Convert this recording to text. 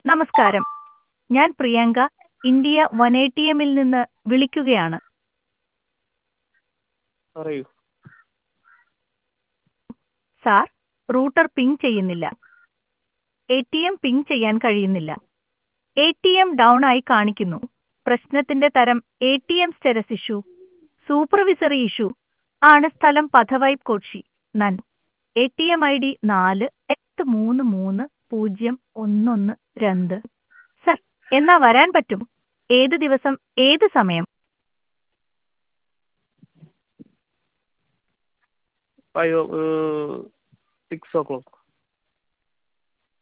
നമസ്കാരം ഞാൻ Priyanka India one A T എമ്മിൽ നിന്ന് വിളിക്കുകയാണ് പറയൂ സാർ റൂട്ടർ പിങ് ചെയ്യുന്നില്ല എ ടി എം പിങ് ചെയ്യാൻ കഴിയുന്നില്ല എ ടി എം ഡൗൺ ആയി കാണിക്കുന്നു പ്രശ്നത്തിന്റെ തരം A T M status issue supervisory issue ആണ് സ്ഥലം പഥവൈപ്പ് കൊച്ചി നൻ A T M I D നാല് എട്ട് മൂന്ന് മൂന്ന് പൂജ്യം ഒന്നൊന്ന് രണ്ട് സർ എന്നാ വരാൻ പറ്റും ഏത് ദിവസം ഏത് സമയം ഫൈവ് സിക്സ് ഓ ക്ലോക്ക്